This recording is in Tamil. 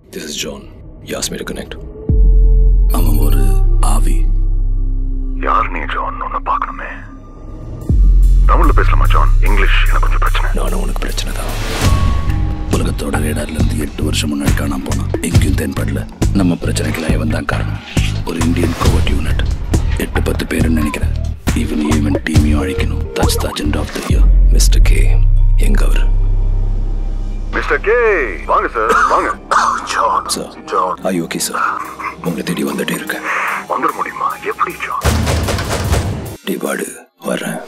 This is John. He asked me to connect. அவன் ஒரு ஆவி யார் நீ ஜான் ஒன்னு பார்க்கணுமே தமிழ்ல பேசலாமா ஜான் இங்கிலீஷ் எனக்கு கொஞ்சம் பிரச்சனை நானும் உனக்கு பிரச்சனை தான் உலகத்தோட ரேடார்ல இருந்து எட்டு வருஷம் முன்னாடி காணாம போனான் எங்கேயும் தென்படல நம்ம பிரச்சனைக்கெல்லாம் இவன் தான் காரணம் ஒரு இந்தியன் கோவர்ட் யூனிட் எட்டு பத்து பேருன்னு நினைக்கிறேன் ஈவன் ஈவன் டீமையும் அழிக்கணும் that's the agenda of the year mister K எங்க அவர் மிஸ்டர் கே வாங்க சார் வாங்க John sir John I okay sir உங்களை தேடி வந்துட்டே இருக்கேன் வந்துட முடியுமா எப்படி ஜான் டி பாடு வர்றேன்